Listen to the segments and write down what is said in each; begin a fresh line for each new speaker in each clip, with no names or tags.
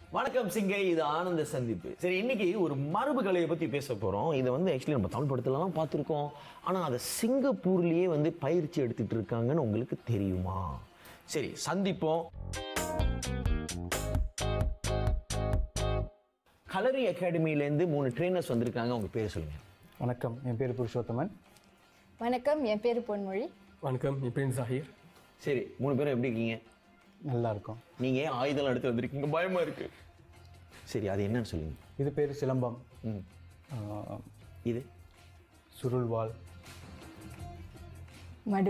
வணக்கம் சிங்கை இது ஆனந்த சந்திப்பு சரி இன்னைக்கு ஒரு மரபு கலையை பத்தி பேச போறோம் இதை வந்து ஆக்சுவலி நம்ம தமிழ் படத்துல தான் பார்த்துருக்கோம் ஆனா அதை சிங்கப்பூர்லயே வந்து பயிற்சி எடுத்துட்டு இருக்காங்கன்னு உங்களுக்கு தெரியுமா சரி சந்திப்போம் கலரி அகாடமிலேருந்து மூணு ட்ரெயினர்ஸ் வந்திருக்காங்க அவங்க பேர் சொல்லுங்க
வணக்கம் என் பேர் புருஷோத்தமன்
வணக்கம் என் பேர் பொன்மொழி
வணக்கம் என் பேர் ஜாஹீர்
சரி மூணு பேரும் எப்படி இருக்கீங்க
நல்லா இருக்கும்
நீங்க ஏன் ஆயுதம் எடுத்து வந்திருக்கீங்க பயமா இருக்கு சரி அது என்னன்னு சொல்லுங்க
இது பேர் சிலம்பம்
ம்
ஆஹ்,
இது
சுருள்வாள்
மடு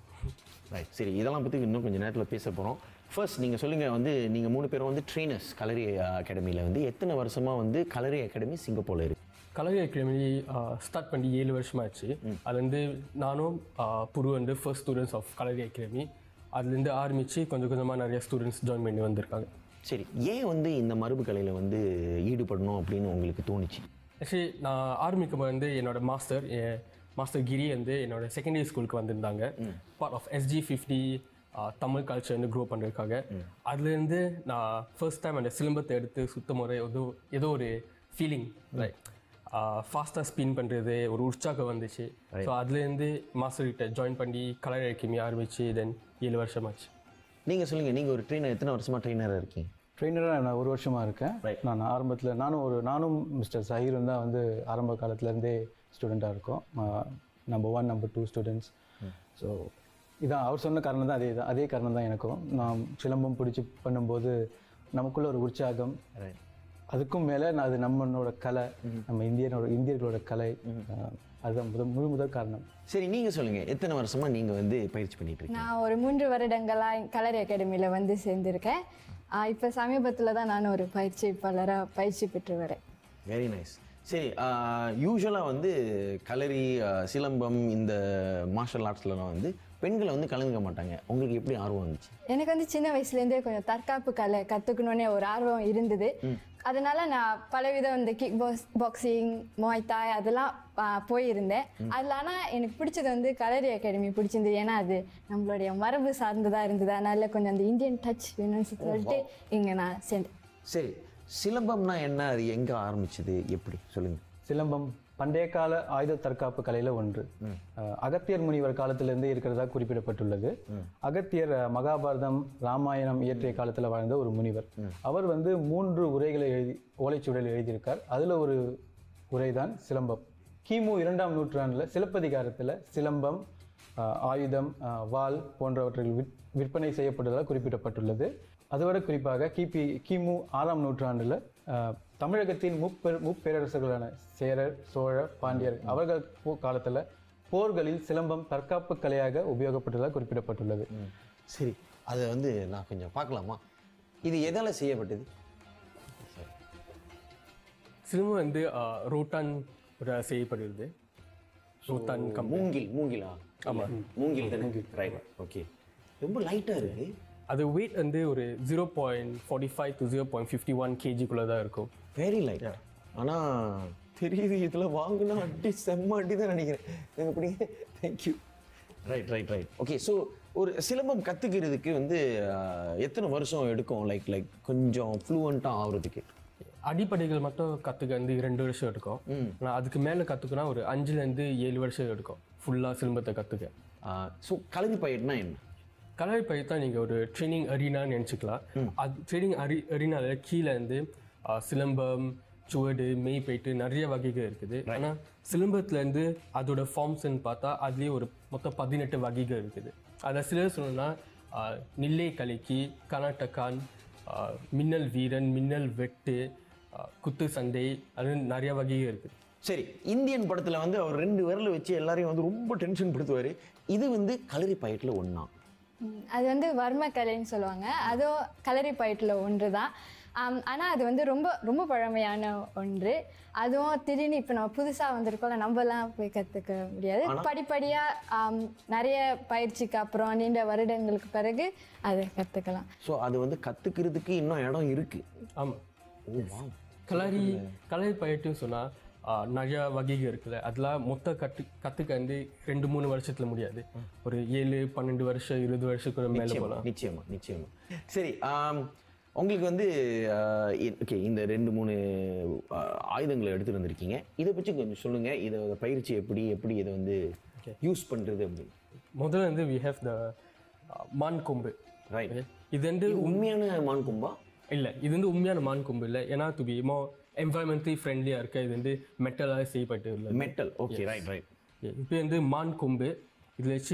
ரைட் சரி இதெல்லாம் பற்றி இன்னும் கொஞ்சம் நேரத்தில் பேச போகிறோம் ஃபர்ஸ்ட் நீங்கள் சொல்லுங்கள் வந்து நீங்கள் மூணு பேரும் வந்து ட்ரெயினர்ஸ் கலரி அகாடமியில் வந்து எத்தனை வருஷமாக வந்து கலரி அகாடமி சிங்கப்பூரில் இருக்கு
கலரி அகாடமி ஸ்டார்ட் பண்ணி ஏழு வருஷமாச்சு அதுலேருந்து நானும் ஆஹ், புரு வந்து first students of Kalari academy அதுலேருந்து ஆரம்பித்து கொஞ்சம் கொஞ்சமாக நிறைய ஸ்டூடெண்ட்ஸ் ஜாயின் பண்ணி வந்திருக்காங்க
சரி ஏன் வந்து இந்த மரபு கலையில் வந்து ஈடுபடணும் அப்படின்னு உங்களுக்கு தோணுச்சு
ஆக்சுவலி நான் ஆரம்பிக்கும் போது வந்து என்னோட மாஸ்டர் மாஸ்டர் கிரி வந்து என்னோட செகண்டரி ஸ்கூலுக்கு வந்திருந்தாங்க part of SG fifty Tamil கல்ச்சர்னு க்ரோ பண்ணிருக்காங்க அதுலேருந்து நான் ஃபர்ஸ்ட் டைம் அந்த சிலம்பத்தை எடுத்து சுத்தம் முறை ஏதோ ஏதோ ஒரு ஃபீலிங் லைக் ஃபாஸ்ட்டாக ஸ்பின் பண்ணுறது ஒரு உற்சாகம் வந்துச்சு ஸோ அதுலேருந்து மாஸ்டர் கிட்ட ஜாயின் பண்ணி கலர் அகாடமி ஆரம்பிச்சு தென் ஏழு வருஷமாச்சு
நீங்கள் சொல்லுங்கள் நீங்கள் ஒரு ட்ரெயினர் எத்தனை வருஷமாக ட்ரெயினராக இருக்கீங்க
ட்ரெயினராக நான் ஒரு வருஷமாக இருக்கேன்
Right.
நான் ஆரம்பத்தில் நானும் ஒரு நானும் மிஸ்டர் சஹீரும் தான் வந்து ஆரம்ப காலத்துலேருந்தே ஸ்டூடெண்ட்டாக இருக்கோம் number one number two students so இதான் அவர் சொன்ன காரணம் தான் அதே தான் அதே காரணம் தான் எனக்கும் நான் சிலம்பம் பிடிச்சி பண்ணும்போது நமக்குள்ள ஒரு உற்சாகம்
ரைட்
அதுக்கும் மேலே நான் அது நம்மளோட கலை நம்ம இந்தியனோட இந்தியர்களோட கலை ஆஹ், அதுதான் முதல் முழு முதல் காரணம்
சரி நீங்கள் சொல்லுங்கள் எத்தனை வருஷமாக நீங்கள் வந்து பயிற்சி பண்ணிட்டு இருக்கீங்க
நான் ஒரு மூன்று வருடங்களாக கலரி அகாடமியில் வந்து சேர்ந்திருக்கேன் இப்போ சமீபத்தில் தான் நான் ஒரு பயிற்சிப்பாளராக பயிற்சி பெற்று வரேன்
வெரி நைஸ் சரி யூஸ்வலாக வந்து கலரி ஆஹ், சிலம்பம் இந்த மார்ஷல் ஆர்ட்ஸ்லலாம் வந்து பெண்களை வந்து கலந்துக்க மாட்டாங்க உங்களுக்கு எப்படி ஆர்வம் வந்துச்சு
எனக்கு வந்து சின்ன வயசுலேருந்தே கொஞ்சம் தற்காப்பு கலை கற்றுக்கணுன்னே ஒரு ஆர்வம் இருந்தது அதனால நான் பலவிதம் இந்த கிக் பாக்ஸ் பாக்ஸிங் மோய்தாய் அதெல்லாம் ஆ, போயிருந்தேன் அதில் ஆனால் எனக்கு பிடிச்சது வந்து கலரி அகாடமி பிடிச்சிருந்தது ஏன்னா அது நம்மளுடைய மரபு சார்ந்ததாக இருந்தது அதனால கொஞ்சம் அந்த இந்தியன் டச் வேணும்னு சொல்லிட்டு இங்கே நான் சேர்ந்தேன்
சரி சிலம்பம்னா என்ன அது எங்கே ஆரம்பிச்சது எப்படி சொல்லுங்கள்
சிலம்பம் பண்டைய கால ஆயுத தற்காப்பு கலையில ஒன்று அஹ், அகத்தியர் முனிவர் காலத்திலிருந்தே இருக்கிறதா குறிப்பிடப்பட்டுள்ளது அகத்தியர் அஹ், மகாபாரதம் ராமாயணம் இயற்றிய காலத்துல வாழ்ந்த ஒரு முனிவர் அவர் வந்து மூன்று உரைகளை எழுதி ஓலைச்சுவடியில் எழுதியிருக்கார் அதுல ஒரு உரைதான் சிலம்பம் கிமு இரண்டாம் நூற்றாண்டுல சிலப்பதிகாரத்துல சிலம்பம் அஹ், ஆயுதம் அஹ், வாள் போன்றவற்றில் விற்- விற்பனை செய்யப்படுவதாக குறிப்பிடப்பட்டுள்ளது அதுவரை குறிப்பாக கிபி கிமு ஆறாம் நூற்றாண்டுல அஹ், தமிழகத்தின் முப்பெரு முப்பேரரசுகளான சேரர் சோழ பாண்டியர் அவர்கள் போ- காலத்துல போர்களில் சிலம்பம் தற்காப்பு கலையாக உபயோகப்பட்டதாக குறிப்பிடப்பட்டுள்ளது
சரி அதை வந்து நான் கொஞ்சம் பார்க்கலாமா இது எதால் செய்யப்பட்டது
சிலம்பம் வந்து ஆஹ், ரோட்டான் ஒரு செய்யப்படுகிறது ரோட்டான் கம்
மூங்கில் மூங்கிலா ஆமாம் மூங்கில் தானே ரைட் ஓகே ரொம்ப லைட்டாக இருக்கு
அது வெயிட் வந்து ஒரு zero point forty five to zero point fifty one கேஜிக்குள்ளே தான் இருக்கும்
வெரி லைட் ஆனால் தெரியுது இதில் வாங்கினா அடி செம்ம அடி தான் நினைக்கிறேன் எப்படி thank you right right right okay so ஒரு சிலம்பம் கற்றுக்கிறதுக்கு வந்து ஆஹ், எத்தனை வருஷம் எடுக்கும் லைக் லைக் கொஞ்சம் ஃப்ளூவண்ட்டாக ஆகுறதுக்கு
அடிப்படைகள் மட்டும் கற்றுக்க வந்து ரெண்டு வருஷம் எடுக்கும் ஆனால் அதுக்கு மேலே கற்றுக்கனா ஒரு அஞ்சுலேருந்து ஏழு வருஷம் எடுக்கும் ஃபுல்லாக சிலம்பத்தை கற்றுக்க
ஸோ கலவி பயிர்னா என்ன
கலவை பயிர் தான் நீங்கள் ஒரு ட்ரைனிங் அரினான்னு நினச்சிக்கலாம் அது ட்ரைனிங் அரி அரினால கீழே இருந்து ஆ, சிலம்பம் சுவடு மெய் போயிட்டு நிறைய வகைகள் இருக்குது ஆனால் சிலம்பத்துலேருந்து அதோட ஃபார்ம்ஸ்ன்னு பார்த்தா அதுலேயே ஒரு மொத்தம் பதினெட்டு வகைகள் இருக்குது அதில் சிலர் சொல்லணும்னா ஆ, நில்லை கலைக்கி கர்நாடகான் ஆ, மின்னல் வீரன் மின்னல் வெட்டு ஆ, குத்து சண்டை அது நிறைய வகைகள் இருக்குது
சரி இந்தியன் படத்தில் வந்து அவர் ரெண்டு விரல வச்சு எல்லாரையும் வந்து ரொம்ப டென்ஷன் படுத்துவார் இது வந்து கலரி பயட்டில் ஒன்றா
ம், அது வந்து வர்ம கலைன்னு சொல்லுவாங்க அதுவும் கலரி பயிட்டில் ஒன்று தான் ஆனால் அது வந்து ரொம்ப ரொம்ப பழமையான ஒன்று அதுவும் திடீர்னு இப்போ நம்ம புதுசாக வந்திருக்கோம்ல நம்மலாம் போய் கற்றுக்க முடியாது படிப்படியாக நிறைய பயிற்சிக்கு அப்புறம் நீண்ட வருடங்களுக்கு பிறகு அதை கற்றுக்கலாம்
ஸோ அது வந்து கற்றுக்கிறதுக்கு இன்னும் இடம் இருக்குது
ஆமாம்
ஓ வா
கலரி கலரி பயிட்டுன்னு சொன்னால் நிறையா வகைகள் இருக்குல்ல அதெல்லாம் மொத்த கற்று கற்றுக்க வந்து ரெண்டு மூணு வருஷத்துல முடியாது ஒரு ஏழு பன்னெண்டு வருஷம் இருபது வருஷத்துக்கு மேலே
நிச்சயமா
போகலாம்
நிச்சயமா நிச்சயமா சரி ஆம், உங்களுக்கு வந்து ஓகே இந்த ரெண்டு மூணு ஆஹ், ஆயுதங்களை எடுத்துட்டு வந்திருக்கீங்க இதை பற்றி கொஞ்சம் சொல்லுங்க இதை பயிற்சி எப்படி எப்படி இதை வந்து யூஸ் பண்றது அப்படின்னு
முதல்ல வந்து வி ஹேவ் த மான் கொம்பு
ரைட்
இது வந்து
இது உண்மையான மான் கும்பா
இல்லை இது வந்து உண்மையான மான் கொம்பு இல்லை ஏன்னா டு பி மோ என்வாயன்மெண்டலி ஃப்ரெண்ட்லியாக இருக்க இது வந்து மெட்டலாக செய்யப்பட்டு உள்ளது
மெட்டல் ஓகே ரைட் ரைட்
இப்போ வந்து மான் கொம்பு இதில் வச்சு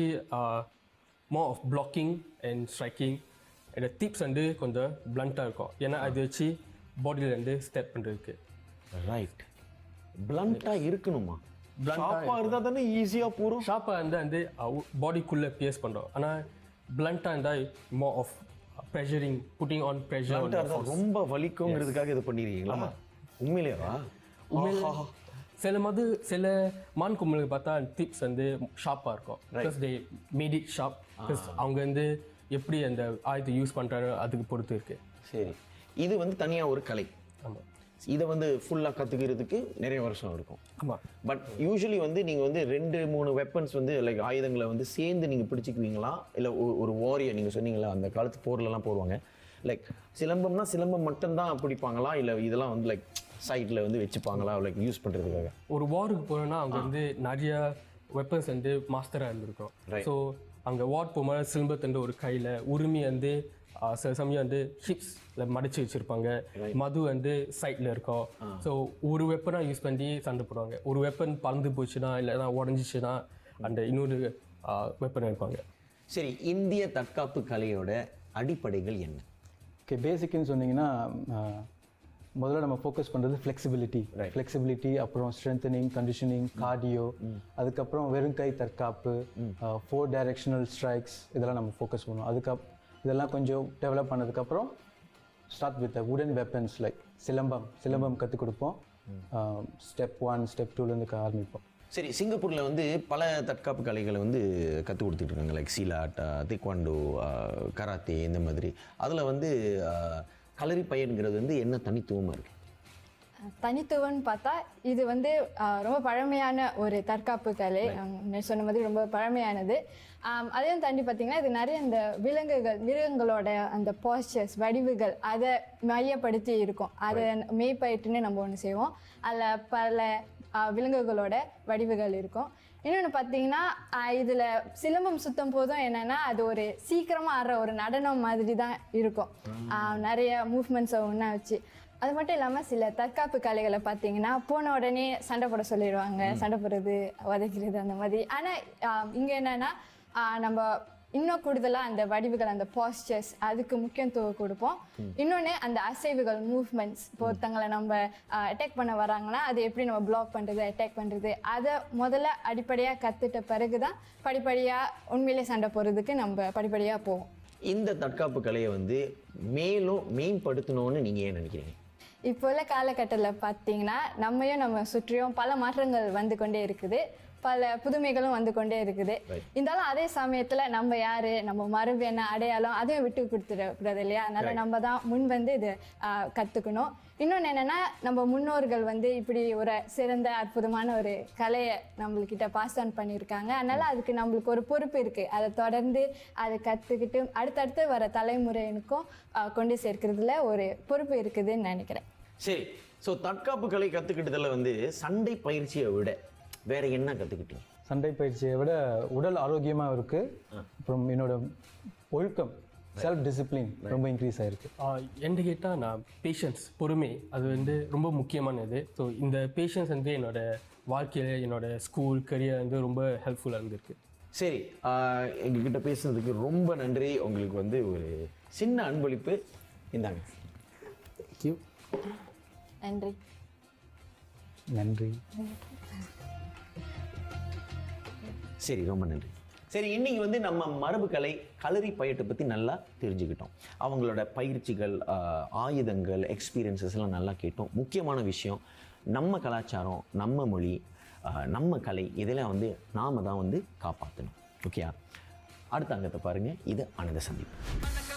மோ ஆஃப் பிளாக்கிங் அண்ட் ஸ்ட்ரைக்கிங் என்னோட டிப்ஸ் வந்து கொஞ்சம் பிளண்ட்டாக இருக்கும் ஏன்னா அது வச்சு பாடியில் வந்து ஸ்டெப் பண்ணுறதுக்கு
ரைட் பிளண்டா இருக்கணுமா ஷார்ப்பா இருந்தா தானே ஈஸியா போறோம்
ஷார்ப்பாக இருந்தால் வந்து பாடிக்குள்ளே பியர்ஸ் பண்ணுறோம் ஆனால் பிளண்ட்டாக இருந்தால் more of pressuring putting on pressure
பிளண்டா இருந்தா ரொம்ப வலிக்குங்கிறதுக்காக இது பண்ணிருக்கீங்களா உண்மையிலேவா ஆஹா.
சில மது சில மான் கொம்புகளுக்கு பார்த்தா டிப்ஸ் வந்து ஷார்ப்பாக இருக்கும் plus they made it sharp plus அவங்க வந்து எப்படி அந்த ஆயுதத்தை யூஸ் பண்ணுறாங்க அதுக்கு பொறுத்து இருக்குது
சரி இது வந்து தனியா ஒரு கலை
ஆமாம்
இதை வந்து ஃபுல்லா கத்துக்கிறதுக்கு நிறைய வருஷம் இருக்கும்
ஆமாம்
பட் யூஸ்வலி வந்து நீங்க வந்து ரெண்டு மூணு வெப்பன்ஸ் வந்து லைக் ஆயுதங்களை வந்து சேர்ந்து நீங்க பிடிச்சிக்குவீங்களா இல்ல ஒ- ஒரு வாரியர் நீங்க சொன்னீங்களா அந்த காலத்து போர்ல எல்லாம் போடுவாங்க லைக் சிலம்பம்னா சிலம்பம் மட்டும்தான் பிடிப்பாங்களா இல்ல இதெல்லாம் வந்து லைக் சைட்ல வந்து வச்சுப்பாங்களா லைக் யூஸ் பண்றதுக்காக
ஒரு வாருக்கு போனோம்னா அவங்க வந்து நிறைய வெப்பன்ஸ் வந்து மாஸ்டராக இருந்திருக்கும் ஸோ அங்கே வார் போகும்போது சிலம்பத்தண்டு ஒரு கையில் உரிமை வந்து ஆ, சில சமயம் வந்து ஹிப்ஸில் மடிச்சு வச்சுருப்பாங்க மது வந்து சைடில் இருக்கும் ஸோ ஒரு வெப்பனாக யூஸ் பண்ணி சண்டை போடுவாங்க ஒரு வெப்பன் பறந்து போச்சுன்னா இல்லைன்னா உடஞ்சிச்சுன்னா அந்த இன்னொரு வெப்பன் இருப்பாங்க
சரி இந்திய தற்காப்பு கலையோட அடிப்படைகள் என்ன
ஓகே பேசிக்னு சொன்னீங்கன்னா ஆஹ், முதல்ல நம்ம ஃபோக்கஸ் பண்ணுறது ஃப்ளெக்சிபிலிட்டி ஃப்ளெக்சிபிலிட்டி அப்புறம் ஸ்ட்ரென்தனிங் கண்டிஷனிங் கார்டியோ அதுக்கப்புறம் வெறும் கை தற்காப்பு ஃபோர் டைரெக்ஷனல் ஸ்ட்ரைக்ஸ் இதெல்லாம் நம்ம ஃபோக்கஸ் பண்ணுவோம் அதுக்கப் இதெல்லாம் கொஞ்சம் டெவலப் பண்ணதுக்கப்புறம் ஸ்டார்ட் வித் உடன் வெப்பன்ஸ் லைக் சிலம்பம் சிலம்பம் கற்றுக் கொடுப்போம் ஸ்டெப் ஒன் ஸ்டெப் டூலேருந்து ஆரம்பிப்போம்
சரி சிங்கப்பூர்ல வந்து பல தற்காப்பு கலைகளை வந்து கற்றுக் கொடுத்துட்டு இருக்காங்க லைக் சீலாட் திக்வாண்டோ கராத்தே இந்த மாதிரி அதுல வந்து அஹ், களரி பயிர்ங்கிறது வந்து என்ன தனித்துவமா இருக்கு
தனித்துவம்னு பார்த்தா இது வந்து ஆஹ், ரொம்ப பழமையான ஒரு தற்காப்பு கலை ஆஹ், நான் சொன்ன மாதிரி ரொம்ப பழமையானது ஆம், அதையும் தாண்டி பார்த்தீங்கன்னா இது நிறைய இந்த விலங்குகள் மிருகங்களோட அந்த பாஸ்டர்ஸ் வடிவுகள் அதை மையப்படுத்தி இருக்கும் அதை மேய்பயிட்டுன்னு நம்ம ஒன்று செய்வோம் அதில் பல ஆஹ், விலங்குகளோட வடிவுகள் இருக்கும் இன்னொன்று பார்த்தீங்கன்னா இதில் சிலம்பம் சுத்தம் போதும் என்னன்னா அது ஒரு சீக்கிரமாக ஆடுற ஒரு நடனம் மாதிரி தான் இருக்கும் ஆஹ், நிறைய மூவ்மெண்ட்ஸை ஒன்றா வச்சு அது மட்டும் இல்லாமல் சில தற்காப்பு கலைகளை பார்த்தீங்கன்னா போன உடனே சண்டை போட சொல்லிடுவாங்க சண்டை போடுறது உதைக்கிறது அந்த மாதிரி ஆனால் இங்கே என்னன்னா ஆஹ் நம்ம இன்னும் கூடுதலாக அந்த வடிவுகள் அந்த பாஸ்டர்ஸ் அதுக்கு முக்கியத்துவம் கொடுப்போம் இன்னொன்று அந்த அசைவுகள் மூவ்மெண்ட்ஸ் இப்போ ஒருத்தங்களை நம்ம அட்டாக் பண்ண வராங்கன்னா அது எப்படி நம்ம பிளாக் பண்ணுறது அட்டாக் பண்ணுறது அதை முதல்ல அடிப்படையாக கற்றுட்ட பிறகு தான் படிப்படியாக உண்மையிலே சண்டை போடுறதுக்கு நம்ம படிப்படியாக போவோம்
இந்த தற்காப்பு கலையை வந்து மேலும் மேம்படுத்தணும்னு நீங்க ஏன் நினைக்கிறீங்க
இப்போ உள்ள காலகட்டத்தில் பார்த்தீங்கன்னா நம்மையும் நம்ம சுற்றியும் பல மாற்றங்கள் வந்து கொண்டே இருக்குது பல புதுமைகளும் வந்து கொண்டே இருக்குது இருந்தாலும் அதே சமயத்தில் நம்ம யாரு நம்ம மரபு என்ன அடையாளம் அதையும் விட்டு கொடுத்துடக்கூடாது இல்லையா அதனால நம்ம தான் முன் வந்து இது ஆஹ், கத்துக்கணும் இன்னொன்று என்னன்னா நம்ம முன்னோர்கள் வந்து இப்படி ஒரு சிறந்த அற்புதமான ஒரு கலையை நம்மள்கிட்ட பாஸ் ஆன் பண்ணியிருக்காங்க அதனால அதுக்கு நம்மளுக்கு ஒரு பொறுப்பு இருக்கு அதை தொடர்ந்து அதை கற்றுக்கிட்டு அடுத்தடுத்து வர தலைமுறையினுக்கும் ஆஹ், கொண்டு சேர்க்கிறதுல ஒரு பொறுப்பு இருக்குதுன்னு நினைக்கிறேன்
சரி ஸோ தற்காப்பு கலை கத்துக்கிட்டதுல வந்து சண்டை பயிற்சியை விட வேற என்ன கத்துக்கிட்டீங்க
சண்டை பயிற்சியை விட உடல் ஆரோக்கியமாக இருக்கு அப்புறம் என்னோட ஒழுக்கம் செல்ஃப் டிசிப்ளின் ரொம்ப இன்க்ரீஸ் ஆயிருக்கு
என்கிட்ட கேட்டால் நான் பேஷன்ஸ் பொறுமை அது வந்து ரொம்ப முக்கியமானது ஸோ இந்த பேஷன்ஸ் வந்து என்னோட வாழ்க்கையில் என்னோட ஸ்கூல் கரியர் வந்து ரொம்ப ஹெல்ப்ஃபுல்லாக இருந்திருக்கு
சரி ஆஹ், எங்ககிட்ட பேசுனதுக்கு ரொம்ப நன்றி உங்களுக்கு வந்து ஒரு சின்ன அன்பளிப்பு இந்தாங்க
தேங்க்யூ
நன்றி
நன்றி
சரி ரொம்ப நன்றி சரி இன்னைக்கு வந்து நம்ம மரபு கலை களரி பயட்டை பற்றி நல்லா தெரிஞ்சுக்கிட்டோம் அவங்களோட பயிற்சிகள் ஆஹ், ஆயுதங்கள் எக்ஸ்பீரியன்சஸ் எல்லாம் நல்லா கேட்டோம் முக்கியமான விஷயம் நம்ம கலாச்சாரம் நம்ம மொழி ஆஹ், நம்ம கலை இதெல்லாம் வந்து நாம தான் வந்து காப்பாற்றணும் ஓகேயா அடுத்த அங்கத்தை பாருங்க இது ஆனந்த சந்திப்பு